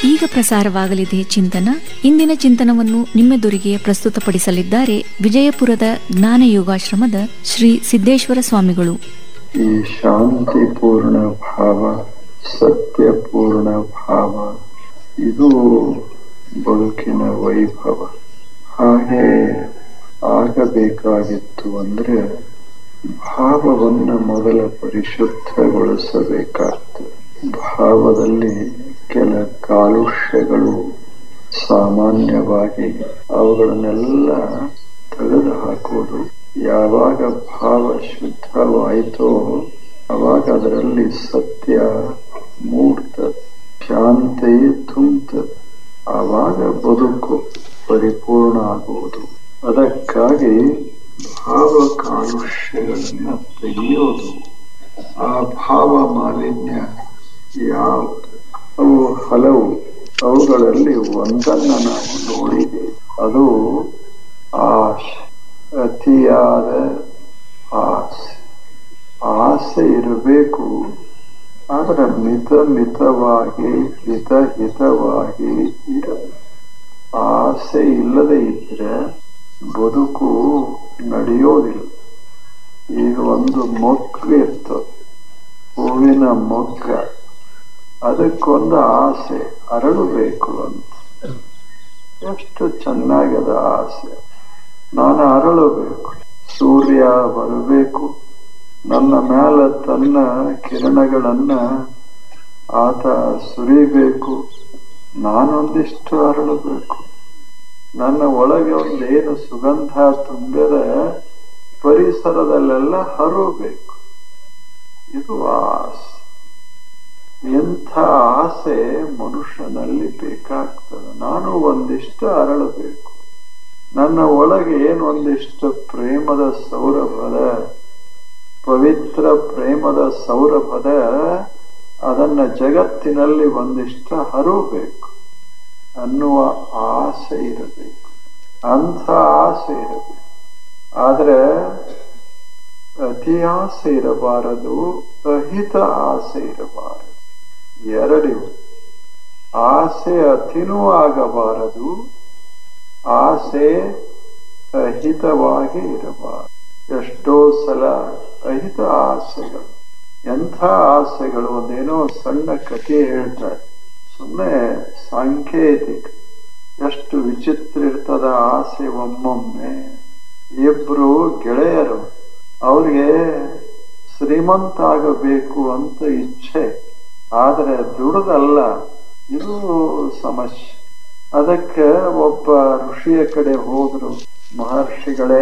ಈಗ ಪ್ರಸಾರವಾಗಲಿದೆ ಚಿಂತನ ಇಂದಿನ ಚಿಂತನವನ್ನು ನಿಮ್ಮೆದುರಿಗೆ ಪ್ರಸ್ತುತಪಡಿಸಲಿದ್ದಾರೆ ವಿಜಯಪುರದ ಜ್ಞಾನ ಯೋಗಾಶ್ರಮದ ಶ್ರೀ ಸಿದ್ದೇಶ್ವರ ಸ್ವಾಮಿಗಳು ಈ ಶಾಂತಿಪೂರ್ಣ ಭಾವ ಸತ್ಯಪೂರ್ಣ ಭಾವ ಇದು ಬದುಕಿನ ವೈಭವ ಹಾಗೆ ಆಗಬೇಕಾಗಿತ್ತು ಅಂದ್ರೆ ಭಾವವನ್ನು ಮೊದಲ ಪರಿಶುದ್ಧಗೊಳಿಸಬೇಕಾಗ್ತದೆ ಭಾವದಲ್ಲಿ ಕೆಲ ಕಾಲುಷ್ಯಗಳು ಸಾಮಾನ್ಯವಾಗಿ ಅವುಗಳನ್ನೆಲ್ಲ ತೆಗೆದು ಹಾಕುವುದು ಯಾವಾಗ ಭಾವ ಶುದ್ಧವಾಯಿತೋ ಅವಾಗ ಅದರಲ್ಲಿ ಸತ್ಯ ಮೂಡ್ತದೆ ಶಾಂತಿ ತುಂಬುತ್ತದೆ ಆವಾಗ ಬದುಕು ಪರಿಪೂರ್ಣ ಆಗುವುದು ಅದಕ್ಕಾಗಿ ಭಾವ ಕಾಲುಷ್ಯಗಳನ್ನ ತೆಗೆಯೋದು ಆ ಭಾವ ಮಾಲಿನ್ಯ ಯಾವುದು ಅವು ಹಲವು ಅವುಗಳಲ್ಲಿ ಒಂದನ್ನ ನಾವು ನೋಡಿದ್ದೇವೆ ಅದು ಆಶೆ ಅತಿಯಾದ ಆಸೆ ಆಸೆ ಇರಬೇಕು ಆದ್ರೆ ಮಿತ ಮಿತವಾಗಿ ಹಿತ ಹಿತವಾಗಿ ಇರಬೇಕು ಆಸೆ ಇಲ್ಲದೆ ಇದ್ರೆ ಬದುಕು ನಡೆಯೋದಿಲ್ಲ ಈಗ ಒಂದು ಮೊಗ್ಗು ಇರ್ತದೆ ಹೂವಿನ ಮೊಗ್ಗ ಅದಕ್ಕೊಂದು ಆಸೆ ಅರಳಬೇಕು ಅಂತ ಎಷ್ಟು ಚೆನ್ನಾಗದ ಆಸೆ ನಾನು ಅರಳಬೇಕು ಸೂರ್ಯ ಬರಬೇಕು ನನ್ನ ಮೇಲೆ ತನ್ನ ಕಿರಣಗಳನ್ನ ಆತ ಸುರಿಬೇಕು ನಾನೊಂದಿಷ್ಟು ಅರಳಬೇಕು ನನ್ನ ಒಳಗೆ ಒಂದೇನು ಸುಗಂಧ ತುಂಬಿದ ಪರಿಸರದಲ್ಲೆಲ್ಲ ಹರಬೇಕು ಇದು ಆಸೆ ಎಂಥ ಆಸೆ ಮನುಷ್ಯನಲ್ಲಿ ಬೇಕಾಗ್ತದೆ ನಾನು ಒಂದಿಷ್ಟು ಅರಳಬೇಕು ನನ್ನ ಒಳಗೆ ಏನೊಂದಿಷ್ಟು ಪ್ರೇಮದ ಸೌರಭದ ಪವಿತ್ರ ಪ್ರೇಮದ ಸೌರಭದ ಅದನ್ನ ಜಗತ್ತಿನಲ್ಲಿ ಒಂದಿಷ್ಟು ಹರಬೇಕು ಅನ್ನುವ ಆಸೆ ಇರಬೇಕು ಅಂಥ ಆಸೆ ಇರಬೇಕು ಆದ್ರೆ ಅತಿ ಆಸೆ ಇರಬಾರದು ಅಹಿತ ಆಸೆ ಇರಬಾರದು ಎರಡಿವು ಆಸೆ ಅತಿನೂ ಆಗಬಾರದು ಆಸೆ ಅಹಿತವಾಗಿ ಇರಬಾರದು ಎಷ್ಟೋ ಸಲ ಅಹಿತ ಆಸೆಗಳು ಎಂಥ ಆಸೆಗಳು ಒಂದೇನೋ ಸಣ್ಣ ಕಥೆ ಹೇಳ್ತಾರೆ ಸುಮ್ಮನೆ ಸಾಂಕೇತಿಕ ಎಷ್ಟು ವಿಚಿತ್ರ ಇರ್ತದ ಆಸೆ ಒಮ್ಮೊಮ್ಮೆ ಇಬ್ರು ಗೆಳೆಯರು ಅವ್ರಿಗೆ ಶ್ರೀಮಂತ ಆಗಬೇಕು ಅಂತ ಇಚ್ಛೆ ಆದ್ರೆ ದುಡದಲ್ಲ ಇದು ಸಮಸ್ಯೆ ಅದಕ್ಕೆ ಒಬ್ಬ ಋಷಿಯ ಕಡೆ ಹೋದ್ರು ಮಹರ್ಷಿಗಳೇ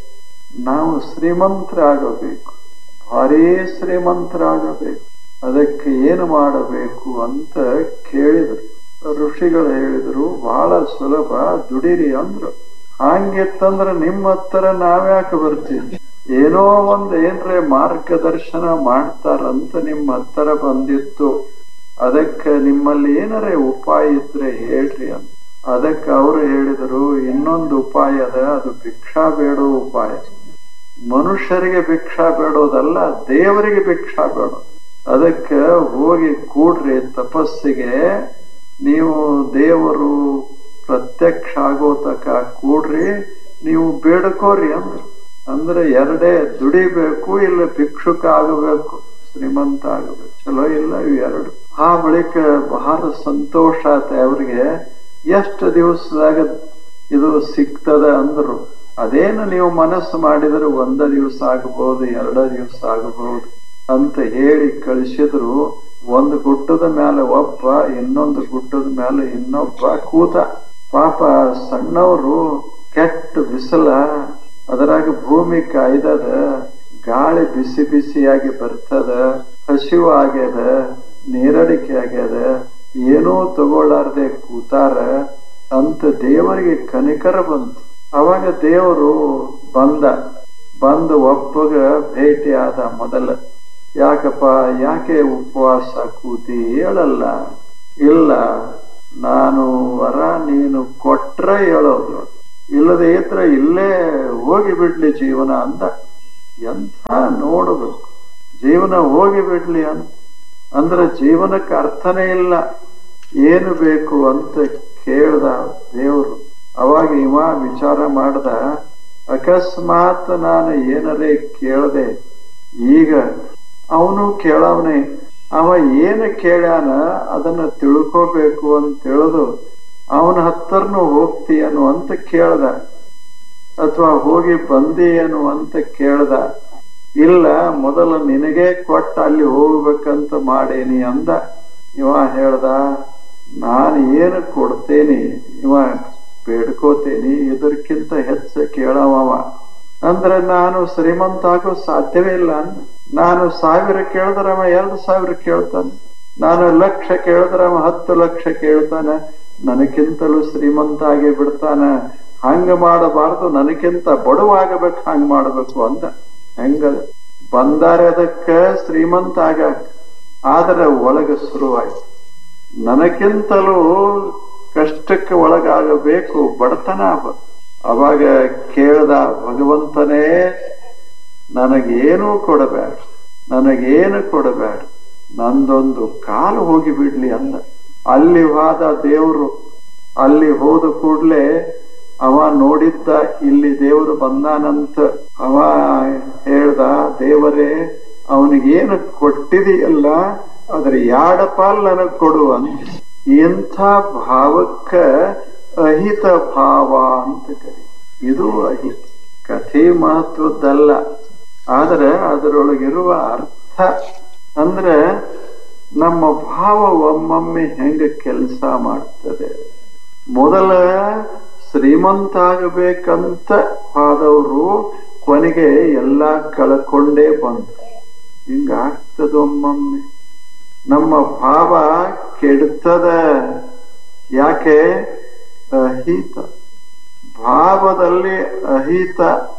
ನಾವು ಶ್ರೀಮಂತರಾಗಬೇಕು ಭಾರೀ ಶ್ರೀಮಂತರಾಗಬೇಕು ಅದಕ್ಕೆ ಏನು ಮಾಡಬೇಕು ಅಂತ ಕೇಳಿದ್ರು ಋಷಿಗಳು ಹೇಳಿದ್ರು ಬಹಳ ಸುಲಭ ದುಡಿರಿ ಅಂದ್ರು ಹಂಗಿತ್ತಂದ್ರ ನಿಮ್ಮ ಹತ್ರ ನಾವ್ಯಾಕೆ ಬರ್ತೀವಿ ಏನೋ ಒಂದ್ ಏನ್ರೆ ಮಾರ್ಗದರ್ಶನ ಮಾಡ್ತಾರಂತ ನಿಮ್ಮ ಹತ್ರ ಬಂದಿತ್ತು ಅದಕ್ಕೆ ನಿಮ್ಮಲ್ಲಿ ಏನಾರೇ ಉಪಾಯ ಇದ್ರೆ ಹೇಳ್ರಿ ಅಂತ ಅದಕ್ಕೆ ಅವರು ಹೇಳಿದರು ಇನ್ನೊಂದು ಉಪಾಯ ಅದ ಅದು ಭಿಕ್ಷಾ ಬೇಡೋ ಉಪಾಯ ಮನುಷ್ಯರಿಗೆ ಭಿಕ್ಷಾ ಬೇಡೋದಲ್ಲ ದೇವರಿಗೆ ಭಿಕ್ಷಾ ಬೇಡ ಅದಕ್ಕೆ ಹೋಗಿ ಕೂಡ್ರಿ ತಪಸ್ಸಿಗೆ ನೀವು ದೇವರು ಪ್ರತ್ಯಕ್ಷ ಆಗೋ ತಕ ಕೂಡ್ರಿ ನೀವು ಬೇಡ್ಕೋರಿ ಅಂದ್ರು ಅಂದ್ರೆ ಎರಡೇ ದುಡಿಬೇಕು ಇಲ್ಲ ಭಿಕ್ಷುಕ ಆಗಬೇಕು ಶ್ರೀಮಂತ ಆಗಬೇಕು ಚಲೋ ಇಲ್ಲ ಇವು ಎರಡು ಆ ಬಳಿಕ ಬಹಳ ಸಂತೋಷ ಆತ ಅವ್ರಿಗೆ ಎಷ್ಟು ದಿವಸದಾಗ ಇದು ಸಿಗ್ತದ ಅಂದ್ರು ಅದೇನು ನೀವು ಮನಸ್ಸು ಮಾಡಿದ್ರೆ ಒಂದ ದಿವಸ ಆಗಬಹುದು ಎರಡ ದಿವಸ ಆಗಬಹುದು ಅಂತ ಹೇಳಿ ಕಳಿಸಿದ್ರು ಒಂದು ಗುಡ್ಡದ ಮೇಲೆ ಒಬ್ಬ ಇನ್ನೊಂದು ಗುಡ್ಡದ ಮೇಲೆ ಇನ್ನೊಬ್ಬ ಕೂತ ಪಾಪ ಸಣ್ಣವರು ಕೆಟ್ಟ ಬಿಸಿಲ ಅದರಾಗ ಭೂಮಿ ಕಾಯ್ದದ ಗಾಳಿ ಬಿಸಿ ಬಿಸಿಯಾಗಿ ಬರ್ತದ ಹಸಿವು ಆಗ್ಯದ ನೀರಡಿಕೆ ಆಗ್ಯದ ಏನೂ ತಗೊಳ್ಳಾರ್ದೆ ಕೂತಾರ ಅಂತ ದೇವರಿಗೆ ಕನಿಕರ ಬಂತು ಅವಾಗ ದೇವರು ಬಂದ ಬಂದು ಒಬ್ಬಗ ಭೇಟಿ ಆದ ಮೊದಲ ಯಾಕಪ್ಪ ಯಾಕೆ ಉಪವಾಸ ಕೂತಿ ಹೇಳಲ್ಲ ಇಲ್ಲ ನಾನು ವರ ನೀನು ಕೊಟ್ರೆ ಹೇಳೋದು ಇಲ್ಲದೆ ಇದ್ರ ಇಲ್ಲೇ ಹೋಗಿ ಬಿಡ್ಲಿ ಜೀವನ ಅಂದ ಎಂಥ ನೋಡಬೇಕು ಜೀವನ ಹೋಗಿ ಬಿಡ್ಲಿ ಅಂತ ಅಂದ್ರೆ ಜೀವನಕ್ಕೆ ಅರ್ಥನೇ ಇಲ್ಲ ಏನು ಬೇಕು ಅಂತ ಕೇಳ್ದ ದೇವರು ಅವಾಗ ಇವ ವಿಚಾರ ಮಾಡ್ದ ಅಕಸ್ಮಾತ್ ನಾನು ಏನರೇ ಕೇಳ್ದೆ ಈಗ ಅವನು ಕೇಳವನೆ ಅವ ಏನು ಕೇಳ್ಯಾನ ಅದನ್ನ ತಿಳ್ಕೋಬೇಕು ಅಂತ ತಿಳಿದು ಅವನ ಹತ್ತರ್ನು ಹೋಗ್ತೀಯನು ಅಂತ ಕೇಳ್ದ ಅಥವಾ ಹೋಗಿ ಬಂದೀಯನು ಅಂತ ಕೇಳ್ದ ಇಲ್ಲ ಮೊದಲು ನಿನಗೆ ಕೊಟ್ಟ ಅಲ್ಲಿ ಹೋಗ್ಬೇಕಂತ ಮಾಡೇನಿ ಅಂದ ಇವ ಹೇಳ್ದ ನಾನು ಏನು ಕೊಡ್ತೇನಿ ಇವ ಬೇಡ್ಕೋತೇನಿ ಇದಕ್ಕಿಂತ ಹೆಚ್ಚು ಕೇಳವವ ಅಂದ್ರೆ ನಾನು ಶ್ರೀಮಂತ ಆಗೋ ಸಾಧ್ಯವೇ ಇಲ್ಲ ಅಂದ ನಾನು ಸಾವಿರ ಕೇಳಿದ್ರೆ ಅವ ಎರಡು ಸಾವಿರ ಕೇಳ್ತಾನೆ ನಾನು ಲಕ್ಷ ಕೇಳಿದ್ರೆ ಅವ ಹತ್ತು ಲಕ್ಷ ಕೇಳ್ತಾನೆ ನನಗಿಂತಲೂ ಶ್ರೀಮಂತ ಆಗಿ ಬಿಡ್ತಾನ ಹಂಗ ಮಾಡಬಾರ್ದು ನನಗಿಂತ ಬಡವಾಗಬೇಕು ಹಂಗ ಮಾಡ್ಬೇಕು ಅಂತ ಹೆಂಗ ಬಂದಾರೆ ಅದಕ್ಕ ಶ್ರೀಮಂತ ಆಗ ಆದ್ರೆ ಒಳಗ ಶುರುವಾಯ್ತು ನನಗಿಂತಲೂ ಕಷ್ಟಕ್ಕೆ ಒಳಗಾಗಬೇಕು ಬಡತನ ಬ- ಅವಾಗ ಕೇಳ್ದ ಭಗವಂತನೇ ನನಗೇನೂ ಕೊಡಬೇಡ ನನಗೇನು ಕೊಡಬೇಡ ನಂದೊಂದು ಕಾಲು ಹೋಗಿ ಬಿಡ್ಲಿ ಅಂದ ಅಲ್ಲಿ ಹೋದ ದೇವರು ಅಲ್ಲಿ ಹೋದ ಕೂಡ್ಲೆ ಅವ ನೋಡಿದ್ದ ಇಲ್ಲಿ ದೇವರು ಬಂದಾನಂತ ಅವ ಹೇಳ್ದ ದೇವರೇ ಅವನಿಗೇನು ಕೊಟ್ಟಿದೆಯಲ್ಲ ಅದ್ರ ಯಾಡ ಪಾಲ್ ನನಗ್ ಕೊಡು ಅಂತ ಇಂಥ ಭಾವಕ್ಕ ಅಹಿತ ಭಾವ ಅಂತ ಕರಿ ಇದು ಅಹಿತ ಕಥೆ ಮಹತ್ವದ್ದಲ್ಲ ಆದ್ರೆ ಅದರೊಳಗಿರುವ ಅರ್ಥ ಅಂದ್ರೆ ನಮ್ಮ ಭಾವ ಒಮ್ಮೊಮ್ಮೆ ಹೆಂಗ ಕೆಲಸ ಮಾಡ್ತದೆ ಮೊದಲ ಶ್ರೀಮಂತ ಆಗಬೇಕಂತ ಆದವರು ಕೊನೆಗೆ ಎಲ್ಲ ಕಳ್ಕೊಂಡೇ ಬಂತು ಹಿಂಗಾಗ್ತದ ಒಮ್ಮೊಮ್ಮೆ ನಮ್ಮ ಭಾವ ಕೆಡ್ತದ ಯಾಕೆ ಅಹಿತ ಭಾವದಲ್ಲಿ ಅಹಿತ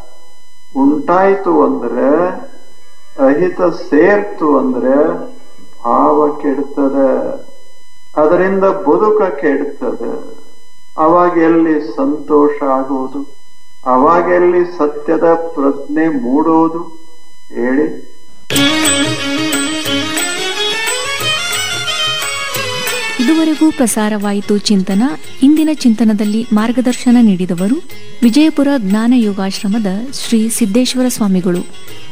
ಉಂಟಾಯ್ತು ಅಂದ್ರೆ ಅಹಿತ ಸೇರ್ತು ಅಂದ್ರೆ ಭಾವ ಕೆಡ್ತದ ಅದರಿಂದ ಬದುಕ ಕೆಡ್ತದ ಅವಾಗ ಎಲ್ಲಿ ಸಂತೋಷ ಆಗುವುದು ಅವಾಗ ಎಲ್ಲಿ ಸತ್ಯದ ಪ್ರಜ್ಞೆ ಮೂಡೋದು ಹೇಳಿ ಇದುವರೆಗೂ ಪ್ರಸಾರವಾಯಿತು ಚಿಂತನ ಇಂದಿನ ಚಿಂತನದಲ್ಲಿ ಮಾರ್ಗದರ್ಶನ ನೀಡಿದವರು ವಿಜಯಪುರ ಜ್ಞಾನ ಯೋಗಾಶ್ರಮದ ಶ್ರೀ ಸಿದ್ದೇಶ್ವರ ಸ್ವಾಮಿಗಳು